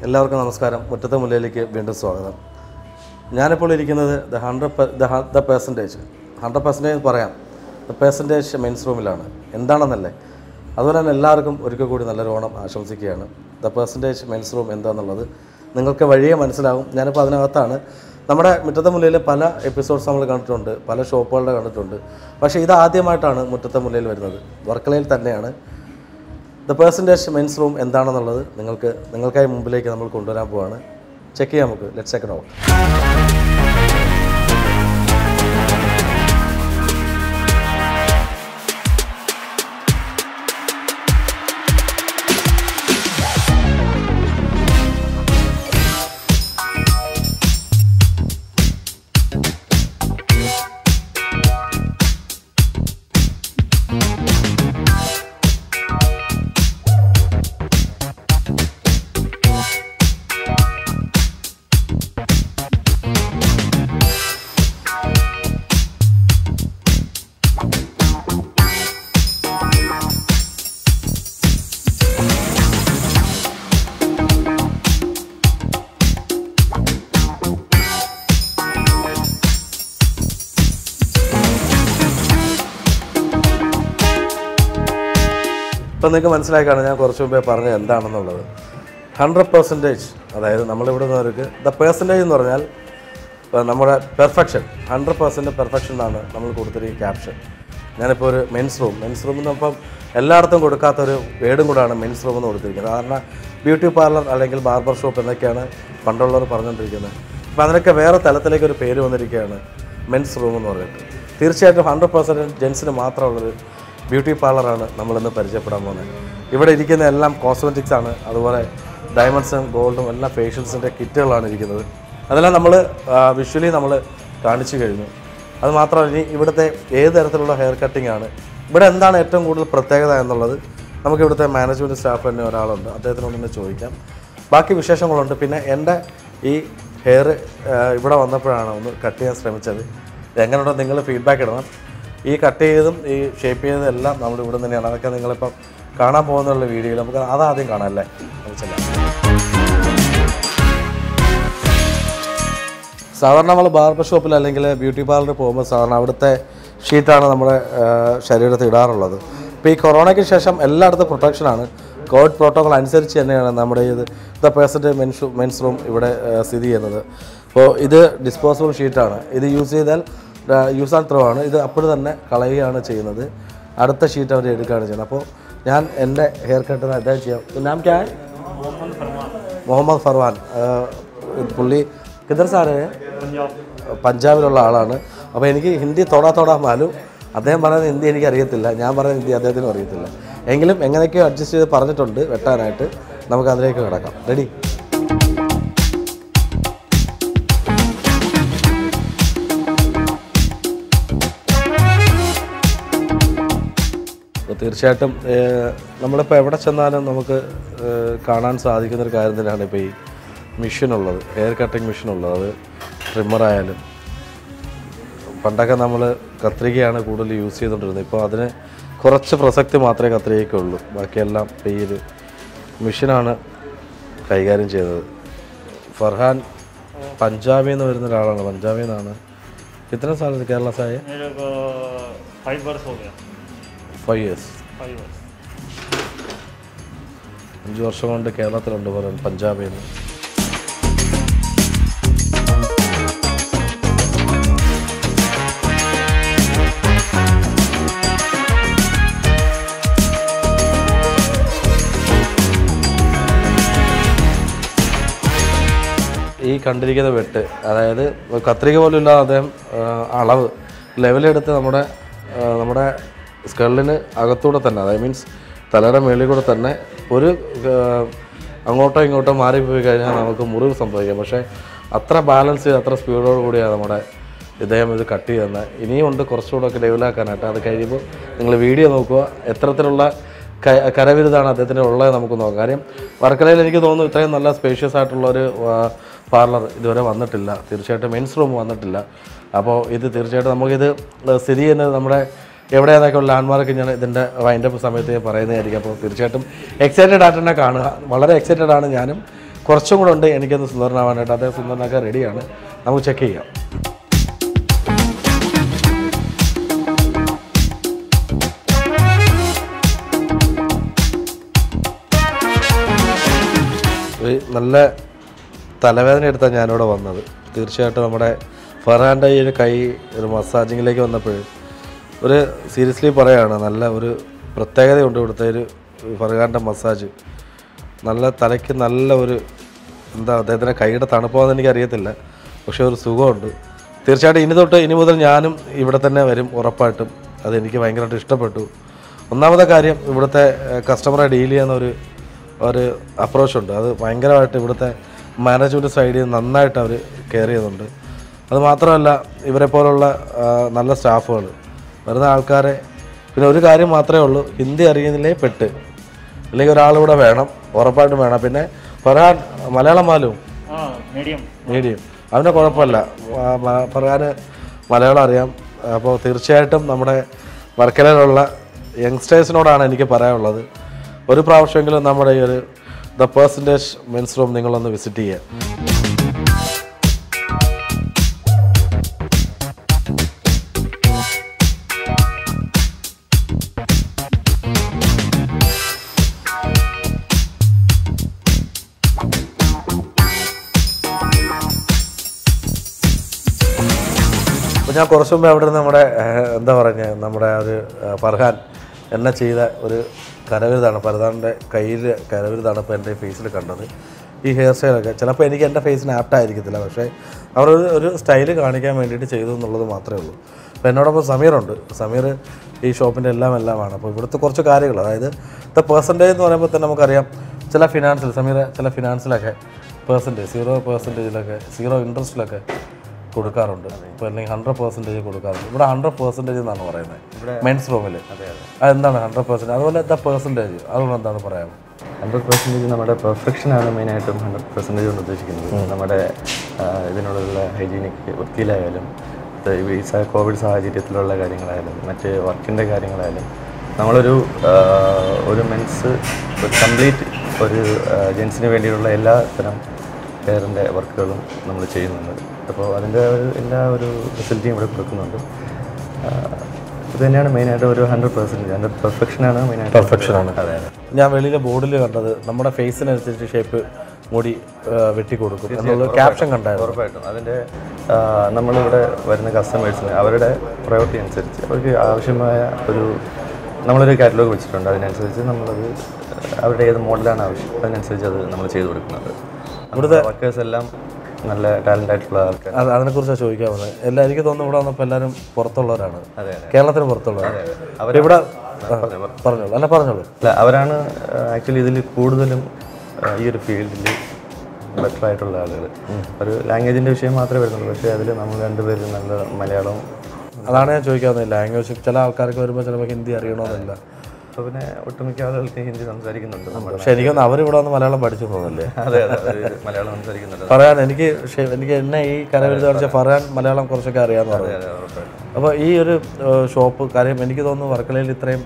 എല്ലാവർക്കും നമസ്കാരം മുറ്റത്തെ മുല്ലയിലേക്ക് വീണ്ടും സ്വാഗതം ഞാനിപ്പോൾ ഇരിക്കുന്നത് the hundred the percentage hundred percentage പറയാം ദ പെർസെൻറ്റേജ് മെൻസ് റൂമിലാണ് എന്താണെന്നല്ലേ അതുപോലെ തന്നെ എല്ലാവർക്കും ഒരിക്കൽ കൂടി നല്ലൊരു ഓണം ആശംസിക്കുകയാണ് ദ പെർസെൻറ്റേജ് മെൻസ് റൂം എന്താണെന്നുള്ളത് നിങ്ങൾക്ക് വഴിയെ മനസ്സിലാവും ഞാനിപ്പോൾ അതിനകത്താണ് നമ്മുടെ മുറ്റത്തെ മുല്ലയിലെ പല എപ്പിസോഡ്സ് നമ്മൾ കണ്ടിട്ടുണ്ട് പല ഷോപ്പുകളുടെ കണ്ടിട്ടുണ്ട് പക്ഷേ ഇത് ആദ്യമായിട്ടാണ് മുറ്റത്തെ മുല്ലയിൽ വരുന്നത് വർക്കലയിൽ തന്നെയാണ് ദ പേഴ്സൻറ്റേജ് മെൻസ് റൂം എന്താണെന്നുള്ളത് നിങ്ങൾക്ക് നിങ്ങൾക്കായി മുമ്പിലേക്ക് നമ്മൾ കൊണ്ടുവരാൻ പോവാണ് ചെക്ക് ചെയ്യാം നമുക്ക് ലെറ്റ് ചെക്ക് ഔട്ട് ഇപ്പം നിങ്ങൾക്ക് മനസ്സിലായി കാണും ഞാൻ കുറച്ച് മുമ്പേ പറഞ്ഞത് എന്താണെന്നുള്ളത് ഹൺഡ്രഡ് പെർസെൻറ്റേജ് അതായത് നമ്മളിവിടെ നിന്നവർക്ക് ദ പേഴ്സൻറ്റേജ് എന്ന് പറഞ്ഞാൽ ഇപ്പം നമ്മുടെ പെർഫെക്ഷൻ ഹൺഡ്രഡ് പെർസെൻറ്റ് പെർഫെക്ഷൻ എന്നാണ് നമ്മൾ കൊടുത്തിരിക്കുന്ന ക്യാപ്ഷൻ ഞാനിപ്പോൾ ഒരു മെൻസ് റൂം മെൻസ് റൂം എന്നപ്പം എല്ലായിടത്തും കൊടുക്കാത്തൊരു വേർഡും കൂടാണ് മെൻസ് റൂം എന്ന് കൊടുത്തിരിക്കുന്നത് കാരണം ബ്യൂട്ടി പാർലർ അല്ലെങ്കിൽ ബാർബർ ഷോപ്പ് എന്നൊക്കെയാണ് പണ്ടുള്ളവർ പറഞ്ഞുകൊണ്ടിരിക്കുന്നത് അപ്പോൾ അതിനൊക്കെ വേറെ തലത്തിലേക്ക് ഒരു പേര് വന്നിരിക്കുകയാണ് മെൻസ് റൂം എന്ന് പറഞ്ഞിട്ട് തീർച്ചയായിട്ടും ഹൺഡ്രഡ് പെർസെൻറ്റ് ജെൻസിന് മാത്രമുള്ളൊരു ബ്യൂട്ടി പാർലറാണ് നമ്മളിന്ന് പരിചയപ്പെടാൻ പോകുന്നത് ഇവിടെ ഇരിക്കുന്ന എല്ലാം കോസ്മെറ്റിക്സ് ആണ് അതുപോലെ ഡയമണ്ട്സും ഗോൾഡും എല്ലാം ഫേഷ്യൽസിൻ്റെ കിറ്റുകളാണ് ഇരിക്കുന്നത് അതെല്ലാം നമ്മൾ വിഷ്വലി നമ്മൾ കാണിച്ചു കഴിഞ്ഞു അത് മാത്രമല്ല ഇനി ഇവിടുത്തെ ഏത് തരത്തിലുള്ള ഹെയർ കട്ടിംഗ് ആണ് ഇവിടെ എന്താണ് ഏറ്റവും കൂടുതൽ പ്രത്യേകത എന്നുള്ളത് നമുക്ക് ഇവിടുത്തെ മാനേജ്മെൻറ്റ് സ്റ്റാഫ് തന്നെ ഒരാളുണ്ട് അദ്ദേഹത്തിനോട് തന്നെ ചോദിക്കാം ബാക്കി വിശേഷങ്ങളുണ്ട് പിന്നെ എൻ്റെ ഈ ഹെയർ ഇവിടെ വന്നപ്പോഴാണ് ഒന്ന് കട്ട് ചെയ്യാൻ ശ്രമിച്ചത് എങ്ങനെയുണ്ടോ നിങ്ങൾ ഫീഡ്ബാക്ക് ഇടണം ഈ കട്ട് ചെയ്തതും ഈ ഷേപ്പ് ചെയ്തതും എല്ലാം നമ്മൾ ഇവിടെ തന്നെയാണ് അതൊക്കെ നിങ്ങളിപ്പം കാണാൻ പോകുന്നുള്ള വീഡിയോയിൽ നമുക്ക് അതാദ്യം കാണാം അല്ലേ നമുക്ക് ചെല്ലാം സാധാരണ നമ്മൾ ബാർബർ ഷോപ്പിൽ അല്ലെങ്കിൽ ബ്യൂട്ടി പാർലറിൽ പോകുമ്പോൾ സാധാരണ അവിടുത്തെ ഷീറ്റാണ് നമ്മുടെ ആ, ശരീരത്തിൽ ഇടാറുള്ളത് ഇപ്പോൾ ഈ കൊറോണയ്ക്ക് ശേഷം എല്ലായിടത്തും പ്രൊട്ടക്ഷനാണ് കോവിഡ് പ്രോട്ടോകോൾ അനുസരിച്ച് തന്നെയാണ് നമ്മുടെ ഇത് the percent men's men's room ഇവിടെ ആ, സ്ഥിതി ചെയ്യുന്നത് അപ്പോൾ ഇത് ഡിസ്പോസിബിൾ ഷീറ്റാണ് ഇത് യൂസ് ചെയ്താൽ യൂസ് ആൻഡ് ത്രോ ആണ് ഇത് അപ്പോൾ തന്നെ കളയുകയാണ് ചെയ്യുന്നത് അടുത്ത ഷീറ്റ് അവർ എടുക്കുകയാണ് ചെയ്യുന്നത് അപ്പോൾ ഞാൻ എൻ്റെ ഹെയർ കട്ടിന് അദ്ദേഹം ചെയ്യാം നാം ക്യാ है? മുഹമ്മദ് ഫർവാൻ ആ, ഇത് പുള്ളി കിതർ സാറ് പഞ്ചാബിലുള്ള ആളാണ് അപ്പോൾ എനിക്ക് ഹിന്ദി തൊടാ തൊടാ മാലും അദ്ദേഹം പറയുന്നത് ഹിന്ദി എനിക്ക് അറിയത്തില്ല ഞാൻ പറയുന്ന ഹിന്ദി അദ്ദേഹത്തിനും അറിയത്തില്ല എങ്കിലും എങ്ങനെയൊക്കെയോ അഡ്ജസ്റ്റ് ചെയ്ത് പറഞ്ഞിട്ടുണ്ട് വെട്ടാനായിട്ട് നമുക്ക് അതിലേക്ക് കിടക്കാം റെഡി അപ്പോൾ തീർച്ചയായിട്ടും ഏഹ്, നമ്മളിപ്പോൾ എവിടെ ചെന്നാലും നമുക്ക് ഏഹ്, കാണാൻ സാധിക്കുന്നൊരു കാര്യം തന്നെയാണ് ഇപ്പോൾ ഈ മെഷീനുള്ളത് ഹെയർ കട്ടിംഗ് മെഷീനുള്ളത് അത് ട്രിമ്മറായാലും പണ്ടൊക്കെ നമ്മൾ കത്രികയാണ് കൂടുതൽ യൂസ് ചെയ്തുകൊണ്ടിരുന്നത് ഇപ്പോൾ അതിന് കുറച്ച് പ്രസക്തി മാത്രമേ കത്രികയ്ക്കുള്ളൂ ബാക്കിയെല്ലാം ഇപ്പോൾ ഈ ഒരു മെഷീനാണ് കൈകാര്യം ചെയ്തത് ഫർഹാൻ പഞ്ചാബിൽ നിന്ന് വരുന്ന ഒരാളാണ് പഞ്ചാബിൽ നിന്നാണ് ഇത്ര സാലറി കേരള സായ मेरे को फाइव वर्ष हो गया ഫൈവ് ഇയേഴ്സ് फाइव वर्ष അഞ്ച് വർഷം കൊണ്ട് കേരളത്തിലുണ്ട് പറയാൻ പഞ്ചാബിൽ നിന്ന് ഈ കണ്ടിരിക്കുന്ന വെട്ട് അതായത് കത്രിക പോലും ഇല്ലാതെ അദ്ദേഹം ആ, അളവ് ലെവലെടുത്ത് നമ്മുടെ ആ, നമ്മുടെ സ്കള്ളിന് അകത്തൂടെ തന്നെ അതായത് മീൻസ് തലയുടെ മേളിൽ കൂടെ തന്നെ ഒരു ആ, അങ്ങോട്ടോ ഇങ്ങോട്ടോ മാറിപ്പോയി കഴിഞ്ഞാൽ നമുക്ക് മുറിവ് സംഭവിക്കാം പക്ഷേ അത്ര ബാലൻസ് ചെയ്ത് അത്ര സ്പീഡോട് കൂടിയാണ് നമ്മുടെ ഇദ്ദേഹം ഇത് കട്ട് ചെയ്യുന്നത് ഇനിയും ഉണ്ട് കുറച്ചുകൂടെ ഒക്കെ ലെവലാക്കാനായിട്ട് അത് കഴിയുമ്പോൾ നിങ്ങൾ വീഡിയോ നോക്കുക എത്രത്തിലുള്ള ക- കരവിരുതാണ് അദ്ദേഹത്തിന് ഉള്ളത് നമുക്ക് നോക്കാം കാര്യം വർക്കലയിൽ എനിക്ക് തോന്നുന്നു ഇത്രയും നല്ല സ്പേഷ്യസ് ആയിട്ടുള്ള ഒരു പാർലർ ഇതുവരെ വന്നിട്ടില്ല തീർച്ചയായിട്ടും മെൻസ് റൂം വന്നിട്ടില്ല അപ്പോൾ ഇത് തീർച്ചയായിട്ടും നമുക്കിത് സ്ഥിതി ചെയ്യുന്നത് നമ്മുടെ എവിടെയാണെന്നൊക്കെ ഉള്ള ലാൻഡ്മാർക്ക് ഞാൻ ഇതിൻ്റെ വൈൻഡപ്പ് സമയത്ത് ഞാൻ പറയുന്നതായിരിക്കും അപ്പോൾ തീർച്ചയായിട്ടും എക്സൈറ്റഡ് ആയിട്ട് തന്നെ കാണുക വളരെ എക്സൈറ്റഡ് ആണ് ഞാനും കുറച്ചും കൂടെ ഉണ്ട് എനിക്കൊന്ന് സുന്ദരനാവാനായിട്ട് അദ്ദേഹം സുന്ദരനാക്കാൻ റെഡിയാണ് നമുക്ക് ചെക്ക് ചെയ്യാം ഒരു നല്ല തലവേദന എടുത്താണ് ഞാനിവിടെ വന്നത് തീർച്ചയായിട്ടും നമ്മുടെ ഫർഹാൻ്റെ ഈ ഒരു കൈ ഒരു മസാജിങ്ങിലേക്ക് വന്നപ്പോൾ ഒരു സീരിയസ്ലി പറയാണ് നല്ല ഒരു പ്രത്യേകതയുണ്ട് ഇവിടുത്തെ ഒരു ഫർഹാൻ്റെ മസാജ് നല്ല തലയ്ക്ക് നല്ല ഒരു എന്താ അദ്ദേഹത്തിൻ്റെ കൈയുടെ തണുപ്പാന്ന് എനിക്ക് അറിയത്തില്ല പക്ഷേ ഒരു സുഖമുണ്ട് തീർച്ചയായിട്ടും ഇനി തൊട്ട് ഇനി മുതൽ ഞാനും ഇവിടെ തന്നെ വരും ഉറപ്പായിട്ടും അതെനിക്ക് ഭയങ്കരമായിട്ട് ഇഷ്ടപ്പെട്ടു ഒന്നാമത്തെ കാര്യം ഇവിടുത്തെ കസ്റ്റമറെ ഡീൽ ചെയ്യുന്ന ഒരു ഒരു അപ്രോച്ച് ഉണ്ട് അത് ഭയങ്കരമായിട്ട് ഇവിടുത്തെ മാനേജ്മെൻറ്റ് സൈഡിൽ നിന്ന് നന്നായിട്ട് അവർ കെയർ ചെയ്യുന്നുണ്ട് അത് മാത്രമല്ല ഇവരെ പോലുള്ള ആ, നല്ല സ്റ്റാഫുകൾ വരുന്ന ആൾക്കാരെ പിന്നെ ഒരു കാര്യം മാത്രമേ ഉള്ളൂ ഹിന്ദി അറിയുന്നില്ലേ പെട്ട് അല്ലെങ്കിൽ ഒരാളിവിടെ വേണം ഉറപ്പായിട്ടും വേണം പിന്നെ ഫർഹാൻ മലയാളം മാലും ആ മീഡിയം മീഡിയം അവനെ കുഴപ്പമില്ല ആ, മ- ഫർഹാന് മലയാളം അറിയാം അപ്പോൾ തീർച്ചയായിട്ടും നമ്മുടെ വർക്കലയിലുള്ള യങ്സ്റ്റേഴ്സിനോടാണ് എനിക്ക് പറയാനുള്ളത് ഒരു പ്രാവശ്യമെങ്കിലും നമ്മുടെ ഈ ഒരു ദ പേഴ്സൻറ്റേജ് മെൻസ് റൂം നിങ്ങളൊന്ന് വിസിറ്റ് ചെയ്യുക അപ്പോൾ ഞാൻ കുറച്ച് മുമ്പ് അവിടെ നിന്ന് നമ്മുടെ ഏഹ്, എന്താ പറഞ്ഞ നമ്മുടെ ആ ഒരു ഏഹ്, ഫർഹാൻ എന്നെ ചെയ്ത ഒരു കരവിരുതാണ് ഫർഹാൻ്റെ കയ്യിൽ കരവിരുതാണ് ഇപ്പോൾ എൻ്റെ ഫേസിൽ കണ്ടത് ഈ ഹെയർ സ്റ്റൈലൊക്കെ ചിലപ്പോൾ എനിക്ക് എൻ്റെ ഫേസിന് ആപ്റ്റായിരിക്കത്തില്ല പക്ഷേ അവർ ഒരു ഒരു സ്റ്റൈല് കാണിക്കാൻ വേണ്ടിയിട്ട് ചെയ്തു എന്നുള്ളത് മാത്രമേ ഉള്ളൂ അപ്പോൾ എന്നോടൊപ്പം സമീറുണ്ട് സമീർ ഈ ഷോപ്പിൻ്റെ എല്ലാം എല്ലാമാണ് അപ്പോൾ ഇവിടുത്തെ കുറച്ച് കാര്യങ്ങൾ അതായത് ദ പെർസെൻറ്റേജ് എന്ന് പറയുമ്പോൾ തന്നെ നമുക്കറിയാം ചില ഫിനാൻസിൽ സമീർ ചില ഫിനാൻസിലൊക്കെ പേഴ്സൻറ്റേജ് സീറോ പേഴ്സൻറ്റേജിലൊക്കെ സീറോ ഇൻട്രസ്റ്റിലൊക്കെ കൊടുക്കാറുണ്ട് ഇപ്പോൾ അല്ലെങ്കിൽ ഹൺഡ്രഡ് പെർസെൻറ്റേജ് കൊടുക്കാറുണ്ട് ഇവിടെ ഹൺഡ്രഡ് പെർസെൻറ്റേജ് എന്നാണ് പറയുന്നത് മെൻസ് റൂമിൽ അതെന്താണ് ഹൺഡ്രഡ് പെർസെൻറ്റ് അതുപോലെ ദ പെർസെൻറ്റേജ് അതുകൊണ്ട് എന്താണ് പറയാം ഹൺഡ്രഡ് പെർസെൻറ്റേജ് നമ്മുടെ പെർഫെക്ഷനാണ് മെയിനായിട്ടും ഹൺഡ്രഡ് പെർസെൻറ്റേജ് കൊണ്ട് ഉദ്ദേശിക്കുന്നത് നമ്മുടെ ആ, ഇതിനോടുള്ള ഹൈജീനിക് വൃത്തിയിലായാലും ഇത് ഈ സ- കോവിഡ് സാഹചര്യത്തിലുള്ള കാര്യങ്ങളായാലും മറ്റ് വർക്കിൻ്റെ കാര്യങ്ങളായാലും നമ്മളൊരു ആ, ഒരു മെൻസ് ഒരു കംപ്ലീറ്റ് ഒരു ജെൻസിന് വേണ്ടിയിട്ടുള്ള എല്ലാ തരം കെയറിൻ്റെ വർക്കുകളും നമ്മൾ ചെയ്യുന്നുണ്ട് അപ്പോൾ അതിൻ്റെ ഒരു എല്ലാ ഒരു ഫെസിലിറ്റിയും ഇവിടെ കൊടുക്കുന്നുണ്ട് ആ, ഇത് തന്നെയാണ് മെയിനായിട്ട് ഒരു ഹൺഡ്രഡ് പെർസെൻറ്റേജ് ഹൺഡ്രഡ് പെർഫെക്ഷനാണ് മെയിനായിട്ട് പെർഫെക്ഷനാണ് അതെ അതെ ഞാൻ വെളിയിലെ ബോർഡിൽ കണ്ടത് നമ്മുടെ ഫേസിനനുസരിച്ച് ഷേപ്പ് മുടി വെട്ടി കൊടുക്കും എന്നുള്ള ക്യാപ്ഷൻ കണ്ടായിരുന്നു ഉറപ്പായിട്ടും അതിൻ്റെ ആ, നമ്മളിവിടെ വരുന്ന കസ്റ്റമേഴ്സിന് അവരുടെ പ്രയോറിറ്റി അനുസരിച്ച് അവർക്ക് ആവശ്യമായ ഒരു നമ്മളൊരു കാറ്റലോഗ് വെച്ചിട്ടുണ്ട് അതിനനുസരിച്ച് നമ്മളത് അവരുടെ ഏത് മോഡലാണ് ആവശ്യം അതിനനുസരിച്ച് അത് നമ്മൾ ചെയ്തു കൊടുക്കുന്നുണ്ട് ഇവിടുത്തെ വർക്കേഴ്സ് എല്ലാം നല്ല ടാലൻ്റ് ആയിട്ടുള്ള ആൾക്കാർ അത് അതിനെക്കുറിച്ചാണ് ചോദിക്കാൻ വന്നത് എല്ലാ എനിക്ക് തോന്നുന്നു ഇവിടെ വന്നപ്പോൾ എല്ലാവരും പുറത്തുള്ളവരാണ് അതെ, കേരളത്തിന് പുറത്തുള്ളവരാണ് അപ്പോൾ ഇവിടെ ആ, പറഞ്ഞോളൂ അല്ല പറഞ്ഞോളൂ അല്ല അവരാണ് ആക്ച്വലി ഇതിൽ കൂടുതലും ആ, ഈ ഒരു ഫീൽഡിൽ ബെറ്റർ ആയിട്ടുള്ള ആളുകൾ ഒരു ലാംഗ്വേജിൻ്റെ വിഷയം മാത്രമേ വരുന്നുള്ളൂ പക്ഷേ അതിൽ നമ്മൾ രണ്ടുപേരും നല്ല മലയാളവും അതാണ് ഞാൻ ചോദിക്കാൻ വന്നത് ലാംഗ്വേജ് ചില ആൾക്കാർക്ക് വരുമ്പോൾ ചിലപ്പോൾ ഹിന്ദി അറിയണമെന്നില്ല അപ്പോൾ പിന്നെ ഒട്ടുമിക്ക ആളുകൾക്ക് ഹിന്ദി സംസാരിക്കുന്നുണ്ട് നമ്മുടെ പക്ഷെ എനിക്കൊന്ന് അവരിവിടെ വന്ന് മലയാളം പഠിച്ചു തോന്നല്ലേ അതെ അതെ അവര് മലയാളം സംസാരിക്കുന്നുണ്ട് പറയാൻ എനിക്ക് ഷെ- എനിക്ക് എന്നെ ഈ കരവിരുത് കാണിച്ച പറയാൻ മലയാളം കുറച്ചൊക്കെ അറിയാമെന്ന് പറഞ്ഞു അതെ, ഉറപ്പായിട്ടും. അപ്പോൾ ഈ ഒരു ഏഹ്, ഷോപ്പ് കാര്യം എനിക്ക് തോന്നുന്നു വർക്കലയിൽ ഇത്രയും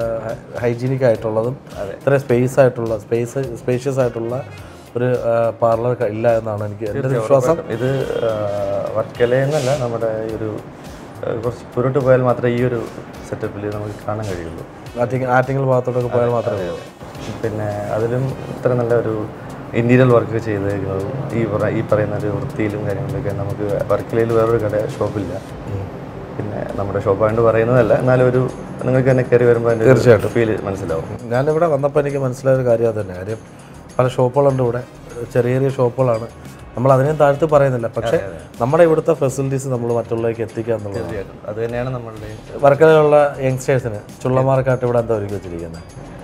ഹൈജീനിക് ആയിട്ടുള്ളതും ഇത്രയും സ്പേസ് ആയിട്ടുള്ള സ്പേസ് സ്പേഷ്യസ് ആയിട്ടുള്ള ഒരു പാർലർ ഇല്ല എന്നാണ് എനിക്ക് എൻ്റെ ഒരു വിശ്വാസം ഇത് വർക്കലയെന്നല്ല നമ്മുടെ ഈ ഒരു ആ, കുറച്ച് പുരോട്ട് പോയാൽ മാത്രമേ ഈ ഒരു സെറ്റപ്പിൽ നമുക്ക് കാണാൻ കഴിയുള്ളൂ ആറ്റിങ്ങൽ ആറ്റിങ്ങൽ ഭാഗത്തോട്ടൊക്കെ പോയാൽ മാത്രമേ ഉള്ളൂ പിന്നെ അതിലും ഇത്ര നല്ല ഒരു ഇൻറ്റീരിയൽ വർക്ക് ചെയ്തേക്കുന്നതും ഈ പറ- ഈ പറയുന്ന ഒരു വൃത്തിയിലും കാര്യങ്ങളിലൊക്കെ നമുക്ക് വർക്കലയിൽ വേറൊരു കട ഷോപ്പില്ല പിന്നെ നമ്മുടെ ഷോപ്പായിട്ട് പറയുന്നതല്ല എന്നാലും ഒരു നിങ്ങൾക്ക് തന്നെ കയറി വരുമ്പോൾ അതിൻ്റെ തീർച്ചയായിട്ടും ഫീൽ മനസ്സിലാവും ഞാനിവിടെ വന്നപ്പോൾ എനിക്ക് മനസ്സിലായ ഒരു കാര്യം അത് തന്നെ കാര്യം പല ഷോപ്പുകളുണ്ട് ഇവിടെ ചെറിയ ചെറിയ ഷോപ്പുകളാണ് നമ്മൾ അതിനെയും താഴ്ത്തി പറയുന്നില്ല പക്ഷേ നമ്മുടെ ഇവിടുത്തെ ഫെസിലിറ്റീസ് നമ്മൾ മറ്റുള്ളവർക്ക് എത്തിക്കുക എന്നുള്ളത് തീർച്ചയായിട്ടും അത് തന്നെയാണ് നമ്മളുടെ വർക്കലയിലുള്ള യങ്സ്റ്റേഴ്സിന് ചുള്ളമാർക്കായിട്ട് ഇവിടെ എന്താ ഒരുക്കി വെച്ചിരിക്കുന്നത്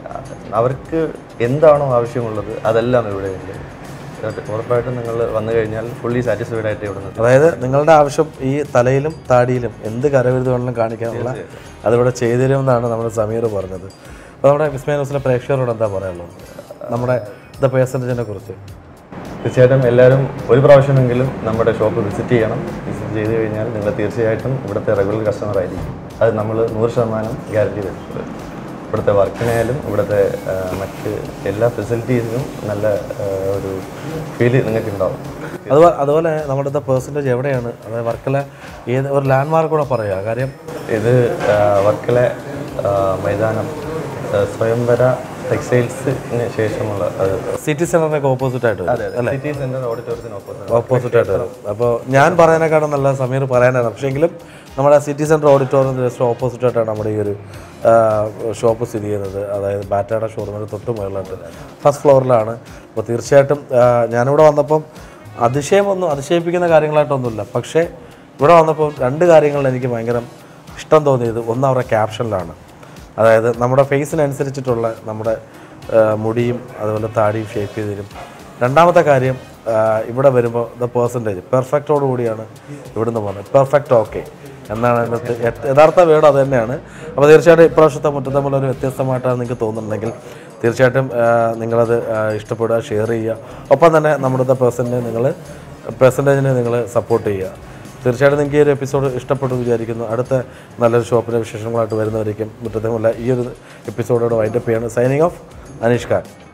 അവർക്ക് എന്താണോ ആവശ്യമുള്ളത് അതെല്ലാം ഇവിടെ ഉണ്ട് ഉറപ്പായിട്ടും നിങ്ങൾ വന്നു കഴിഞ്ഞാൽ ഫുള്ളി സാറ്റിസ്ഫൈഡ് ആയിട്ട് ഇവിടെ നിന്ന് അതായത് നിങ്ങളുടെ ആവശ്യം ഈ തലയിലും താടിയിലും എന്ത് കരവിരുത് വേണമെങ്കിലും കാണിക്കാനുള്ള അതിവിടെ ചെയ്തു തരുമെന്നാണ് നമ്മുടെ സമീർ പറഞ്ഞത് അപ്പോൾ നമ്മുടെ വിസ്മയ ന്യൂസിലെ പ്രേക്ഷകരോട് എന്താ പറയാനുള്ളത് നമ്മുടെ ദ പേഴ്സൻറ്റേജിനെ കുറിച്ച് തീർച്ചയായിട്ടും എല്ലാവരും ഒരു പ്രാവശ്യമെങ്കിലും നമ്മുടെ ഷോപ്പ് വിസിറ്റ് ചെയ്യണം വിസിറ്റ് ചെയ്ത് കഴിഞ്ഞാൽ നിങ്ങൾ തീർച്ചയായിട്ടും ഇവിടുത്തെ റെഗുലർ കസ്റ്റമർ ആയിരിക്കും അത് നമ്മൾ നൂറ് ശതമാനം ഗ്യാരണ്ടി തരുന്നത് ഇവിടുത്തെ വർക്കിനായാലും ഇവിടുത്തെ ആ, മറ്റ് എല്ലാ ഫെസിലിറ്റീസിനും നല്ല ആ, ഒരു ഫീല് നിങ്ങൾക്ക് ഉണ്ടാവും അതുപോലെ അതുപോലെ നമ്മുടെ പെർസെൻറ്റേജ് എവിടെയാണ് അതായത് വർക്കല ഏത് ഒരു ലാൻഡ് മാർക്ക് കൂടെ പറയുക കാര്യം ഇത് ആ, വർക്കല ആ, മൈതാനം ആ, സ്വയംവര ടെക്സ്റ്റൈൽസിന് ശേഷമുള്ള അത് സിറ്റി സെൻറ്ററിനൊക്കെ ഓപ്പോസിറ്റ് ആയിട്ട് വരും സിറ്റി സെൻറ്റർ ഓഡിറ്റോറിയത്തിന് ഓപ്പോസിറ്റ് ഓപ്പോസിറ്റ് ആയിട്ട് വരും അപ്പോൾ ഞാൻ പറയാനേക്കാളും നല്ല സമീർ പറയാനാണ് പക്ഷേ എങ്കിലും നമ്മുടെ city centre auditorium just opposite ആയിട്ടാണ് നമ്മുടെ ഈ ഒരു ഷോപ്പ് സ്ഥിതി ചെയ്യുന്നത് അതായത് ബാറ്റയുടെ ഷോറൂമിന് തൊട്ട് മുകളിലായിട്ട് ഫസ്റ്റ് ഫ്ലോറിലാണ് അപ്പോൾ തീർച്ചയായിട്ടും ആ, ഞാനിവിടെ വന്നപ്പം അതിശയമൊന്നും അതിശയിപ്പിക്കുന്ന കാര്യങ്ങളായിട്ടൊന്നുമില്ല പക്ഷേ ഇവിടെ വന്നപ്പോൾ രണ്ട് കാര്യങ്ങളിൽ എനിക്ക് ഭയങ്കര ഇഷ്ടം തോന്നിയത് ഒന്ന് അവരുടെ ക്യാപ്ഷനിലാണ് അതായത് നമ്മുടെ ഫേസിനനുസരിച്ചിട്ടുള്ള നമ്മുടെ ആ, മുടിയും അതുപോലെ താടിയും ഷേപ്പ് ചെയ്തതിലും രണ്ടാമത്തെ കാര്യം ആ, ഇവിടെ വരുമ്പോൾ ദ പേഴ്സൻറ്റേജ് പെർഫെക്റ്റോട് കൂടിയാണ് ഇവിടുന്ന് പോകുന്നത് പെർഫെക്റ്റ് ഓക്കെ എന്നാണ് അതിനകത്ത് യ- യഥാർത്ഥ വേർഡ് അത് തന്നെയാണ് അപ്പോൾ തീർച്ചയായിട്ടും ഇപ്രാവശ്യത്തെ മുറ്റത്തമ്മിൽ ഒരു വ്യത്യസ്തമായിട്ടാണ് നിങ്ങൾക്ക് തോന്നുന്നുണ്ടെങ്കിൽ തീർച്ചയായിട്ടും ആ, നിങ്ങളത് ആ, ഇഷ്ടപ്പെടുക ഷെയർ ചെയ്യുക ഒപ്പം തന്നെ നമ്മുടെ ദ പേഴ്സൻറ്റിനെ നിങ്ങൾ പെർസെൻറ്റേജിനെ നിങ്ങൾ സപ്പോർട്ട് ചെയ്യുക തീർച്ചയായിട്ടും നിങ്ങൾക്ക് ഈ ഒരു എപ്പിസോഡ് ഇഷ്ടപ്പെട്ടു വിചാരിക്കുന്നു അടുത്ത നല്ലൊരു ഷോപ്പിൻ്റെ വിശേഷങ്ങളായിട്ട് വരുന്നവരേക്കും മുറ്റത്തുമുള്ള ഈ ഒരു എപ്പിസോഡോട് വൈൻഡപ്പ് ചെയ്യാണ് സൈനിങ് ഓഫ് അനീഷ് ഖാൻ